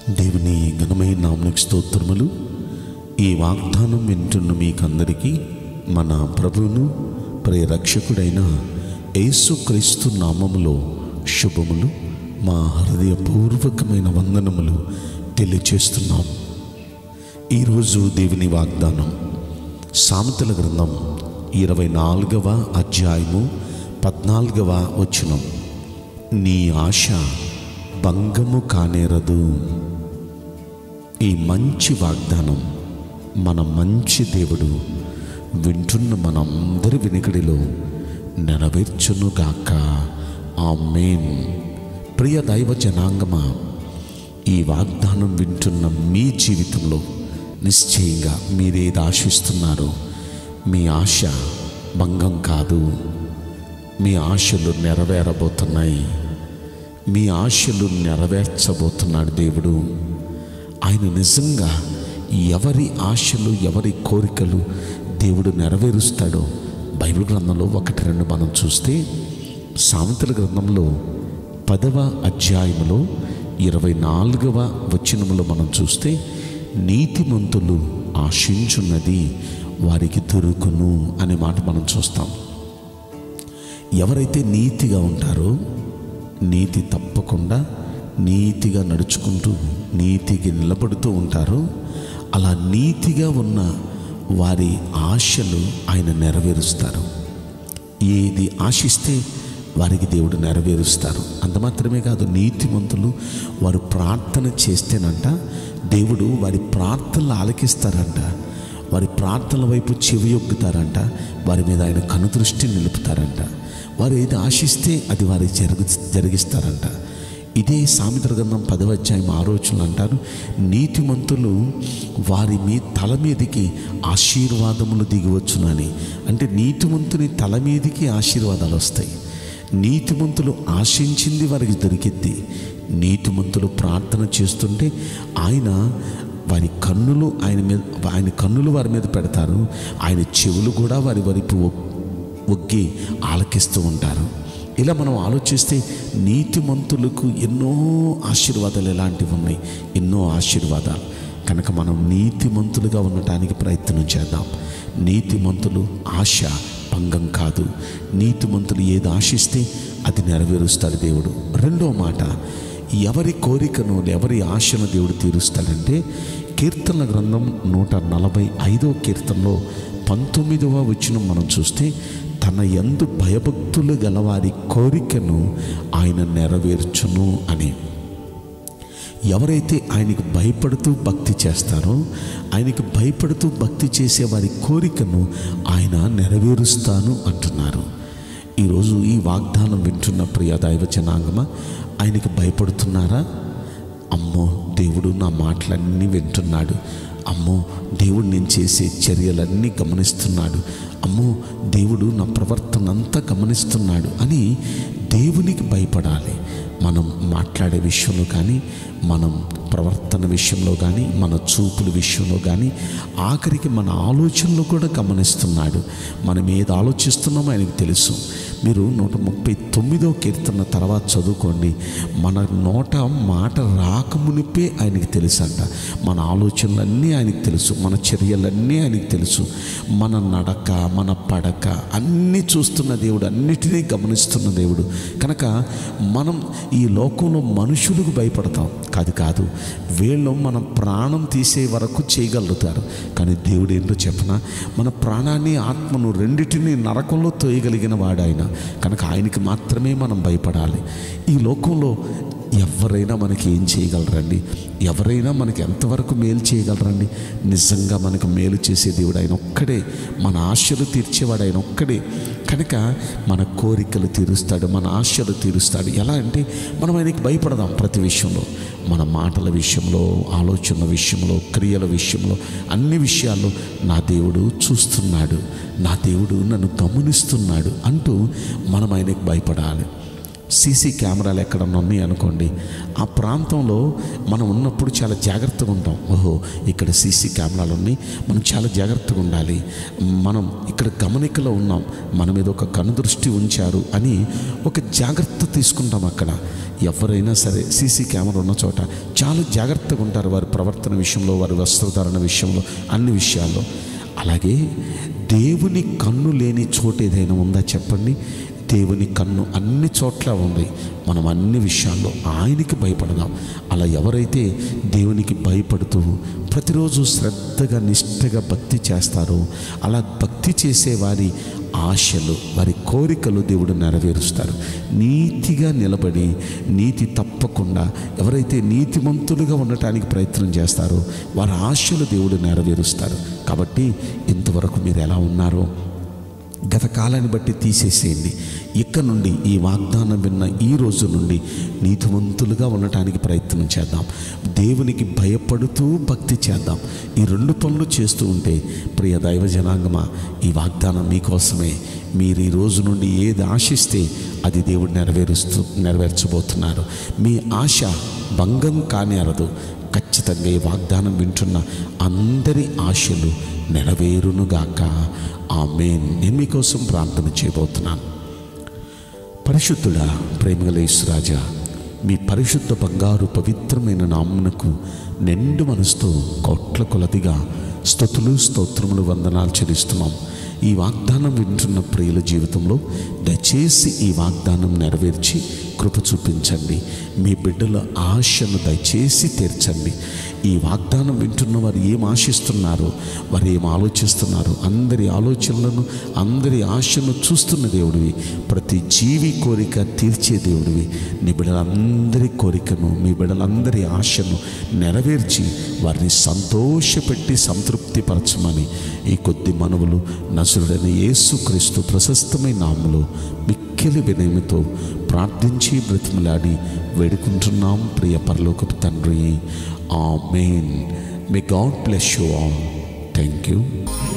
దేవుని ఘనమైన నామనికి స్తోత్రములు ఈ వాగ్దానం వింటున్న మీకందరికీ మన ప్రభువును ప్రియరక్షకుడైన యేసుక్రీస్తు నామములో శుభములు మా హృదయపూర్వకమైన వందనములు తెలియచేస్తున్నాం ఈరోజు దేవుని వాగ్దానం సామెతల గ్రంథం ఇరవై నాలుగవ అధ్యాయము పద్నాలుగవ వచనం నీ ఆశ భంగము కానేరదు ఈ మంచి వాగ్దానం మన మంచి దేవుడు వింటున్న మనందరి వినికిడిలో నెరవేర్చునుగాక ఆమేన్ ప్రియ దైవ జనాంగమా ఈ వాగ్దానం వింటున్న మీ జీవితంలో నిశ్చయంగా మీరేది ఆశిస్తున్నారో మీ ఆశ భంగం కాదు మీ ఆశలు నెరవేరబోతున్నాయి మీ ఆశలు నెరవేర్చబోతున్నాడు దేవుడు ఆయన నిజంగా ఎవరి ఆశలు ఎవరి కోరికలు దేవుడు నెరవేరుస్తాడో బైబిల్ గ్రంథంలో ఒకటి రెండు మనం చూస్తే సామెతల గ్రంథంలో పదవ అధ్యాయములో ఇరవై నాలుగవ వచనములో మనం చూస్తే నీతిమంతులు ఆశించున్నది వారికి దొరుకును అనే మాట మనం చూస్తాం ఎవరైతే నీతిగా ఉంటారో నీతి తప్పకుండా నీతిగా నడుచుకుంటూ నీతికి నిలబడుతూ ఉంటారో అలా నీతిగా ఉన్న వారి ఆశలు ఆయన నెరవేరుస్తారు ఏది ఆశిస్తే వారికి దేవుడు నెరవేరుస్తారు అంత మాత్రమే కాదు నీతిమంతులు వారు ప్రార్థన చేస్తేనంట దేవుడు వారి ప్రార్థనలు ఆలకిస్తారంట వారి ప్రార్థనల వైపు చెవి యొగ్గుతారంట వారి మీద ఆయన కనుదృష్టి నిలుపుతారంట వారు ఏది ఆశిస్తే అది వారి జరుగు జరిగిస్తారంట ఇదే సామెతల గ్రంథం పదవ అధ్యాయం ఆలోచనలు అంటారు నీతిమంతులు వారి మీ తల మీదికి ఆశీర్వాదములు దిగవచ్చునని అంటే నీతిమంతుని తల మీదికి ఆశీర్వాదాలు వస్తాయి నీతిమంతులు ఆశించింది వారికి దొరికిద్ది నీతిమంతులు ప్రార్థన చేస్తుంటే ఆయన వారి కన్నులు ఆయన మీద ఆయన కన్నులు వారి మీద పెడతారు ఆయన చెవులు కూడా వారి వైపు ఒగ్గి ఆలకిస్తూ ఉంటారు ఇలా మనం ఆలోచిస్తే నీతిమంతులకు ఎన్నో ఆశీర్వాదాలు ఎలాంటివి ఉన్నాయి ఎన్నో ఆశీర్వాదాలు కనుక మనం నీతిమంతులుగా ఉండటానికి ప్రయత్నం చేద్దాం నీతిమంతులు ఆశ భంగం కాదు నీతిమంతులు ఏది ఆశిస్తే అది నెరవేరుస్తాడు దేవుడు రెండో మాట ఎవరి కోరికను ఎవరి ఆశను దేవుడు తీరుస్తాడంటే కీర్తనల గ్రంథం నూట నలభై ఐదో కీర్తనలో పంతొమ్మిదవ వచ్చిన మనం చూస్తే తన ఎందు భయభక్తులు గలవారి కోరికను ఆయన నెరవేర్చును అని ఎవరైతే ఆయనకు భయపడుతూ భక్తి చేస్తారో ఆయనకు భయపడుతూ భక్తి చేసే వారి కోరికను ఆయన నెరవేరుస్తాను అంటున్నారు ఈరోజు ఈ వాగ్దానం వింటున్న ప్రియ దైవ జనాంగమ ఆయనకి భయపడుతున్నారా అమ్మో దేవుడు నా మాటలన్నీ వింటున్నాడు అమ్మో దేవుడు నేను చేసే చర్యలన్నీ గమనిస్తున్నాడు అమ్మో దేవుడు నా ప్రవర్తన అంతా గమనిస్తున్నాడు అని దేవునికి భయపడాలి మనం మాట్లాడే విషయంలో కానీ మనం ప్రవర్తన విషయంలో కానీ మన చూపుల విషయంలో కానీ ఆఖరికి మన ఆలోచనలు కూడా గమనిస్తున్నాడు మనం ఏది ఆలోచిస్తున్నామో ఆయనకు తెలుసు మీరు నూట ముప్పై తొమ్మిదో కీర్తన తర్వాత చదువుకోండి మన నోట మాట రాకమునిపే ఆయనకి తెలుసు అంట మన ఆలోచనలన్నీ ఆయనకి తెలుసు మన చర్యలన్నీ ఆయనకి తెలుసు మన నడక మన పడక అన్నీ చూస్తున్న దేవుడు అన్నిటినీ గమనిస్తున్న దేవుడు కనుక మనం ఈ లోకంలో మనుషులకు భయపడతాం కాదు కాదు వీళ్ళు మన ప్రాణం తీసే వరకు చేయగలుగుతారు కానీ దేవుడు ఏంటో చెప్పనా మన ప్రాణాన్ని ఆత్మను రెండిటిని నరకంలో తోయగలిగిన వాడు ఆయన కనుక ఆయనకి మాత్రమే మనం భయపడాలి ఈ లోకంలో ఎవరైనా మనకి ఏం చేయగలరండి ఎవరైనా మనకి ఎంతవరకు మేలు చేయగలరండి నిజంగా మనకు మేలు చేసే దేవుడు ఆయన ఒక్కడే మన ఆశలు తీర్చేవాడు ఆయన ఒక్కడే కనుక మన కోరికలు తీరుస్తాడు మన ఆశలు తీరుస్తాడు ఎలా అంటే మనం ఆయనకి భయపడదాం ప్రతి విషయంలో మన మాటల విషయంలో ఆలోచనల విషయంలో క్రియల విషయంలో అన్ని విషయాల్లో నా దేవుడు చూస్తున్నాడు నా దేవుడు నన్ను గమనిస్తున్నాడు అంటూ మనం ఆయనకి భయపడాలి సీసీ కెమెరాలు ఎక్కడన్నా ఉన్నాయి అనుకోండి ఆ ప్రాంతంలో మనం ఉన్నప్పుడు చాలా జాగ్రత్తగా ఉంటాం ఓహో ఇక్కడ సీసీ కెమెరాలు ఉన్నాయి మనం చాలా జాగ్రత్తగా ఉండాలి మనం ఇక్కడ గమనికలో ఉన్నాం మన మీద ఒక కనుదృష్టి ఉంచారు అని ఒక జాగ్రత్త తీసుకుంటాం అక్కడ ఎవరైనా సరే సీసీ కెమెరా ఉన్న చోట చాలా జాగ్రత్తగా ఉంటారు వారి ప్రవర్తన విషయంలో వారి వస్త్రధారణ విషయంలో అన్ని విషయాల్లో అలాగే దేవుని కన్ను లేని చోటు ఏదైనా ఉందా చెప్పండి దేవుని కన్ను అన్ని చోట్ల ఉంది మనం అన్ని విషయాల్లో ఆయనకి భయపడదాం అలా ఎవరైతే దేవునికి భయపడుతూ ప్రతిరోజు శ్రద్ధగా నిష్ఠగా భక్తి చేస్తారో అలా భక్తి చేసే వారి ఆశలు వారి కోరికలు దేవుడు నెరవేరుస్తారు నీతిగా నిలబడి నీతి తప్పకుండా ఎవరైతే నీతిమంతులుగా ఉండటానికి ప్రయత్నం చేస్తారో వారి ఆశలు దేవుడు నెరవేరుస్తారు కాబట్టి ఇంతవరకు మీరు ఎలా ఉన్నారో గత కాలాన్ని బట్టి తీసేసేయండి ఇక్కడ నుండి ఈ వాగ్దానం విన్న ఈ రోజు నుండి నీతివంతులుగా ఉండటానికి ప్రయత్నం చేద్దాం దేవునికి భయపడుతూ భక్తి చేద్దాం ఈ రెండు పనులు చేస్తూ ఉంటే ప్రియ దైవ జనాంగమా ఈ వాగ్దానం మీకోసమే మీరు ఈ రోజు నుండి ఏది ఆశిస్తే అది దేవుడు నెరవేరుస్తూ నెరవేర్చబోతున్నారు మీ ఆశ భంగం కాని అరదు ఖచ్చితంగా ఈ వాగ్దానం వింటున్న అందరి ఆశలు నెరవేరునుగాక ఆమెన్ నేను మీకోసం ప్రార్థన చేయబోతున్నాను పరిశుద్ధుడా ప్రేమగలేశ్వరాజా మీ పరిశుద్ధ బంగారు పవిత్రమైన నామునకు నిండు మనసుతో కోట్ల కొలదిగా స్తుతులు స్తోత్రములు వందనాలు చెల్లిస్తున్నాం ఈ వాగ్దానం వింటున్న ప్రియుల జీవితంలో దయచేసి ఈ వాగ్దానం నెరవేర్చి కృప చూపించండి మీ బిడ్డల ఆశను దయచేసి తీర్చండి ఈ వాగ్దానం వింటున్న వారు ఏం ఆశిస్తున్నారో వారు ఏం ఆలోచిస్తున్నారో అందరి ఆలోచనలను అందరి ఆశను చూస్తున్న దేవుడివి ప్రతి జీవి కోరిక తీర్చే దేవుడివి నీ బిడ్డలందరి కోరికను మీ బిడ్డలందరి ఆశను నెరవేర్చి వారిని సంతోషపెట్టి సంతృప్తిపరచమని ఈ కొద్ది మనవులు నసురుడైన యేసుక్రీస్తు ప్రశస్తమైన నామములో మిక్కిలి వినయముతో ప్రార్థించి బ్రతిమలాడి వేడుకుంటున్నాం ప్రియ పరలోకపు తండ్రి amen may God bless you all thank you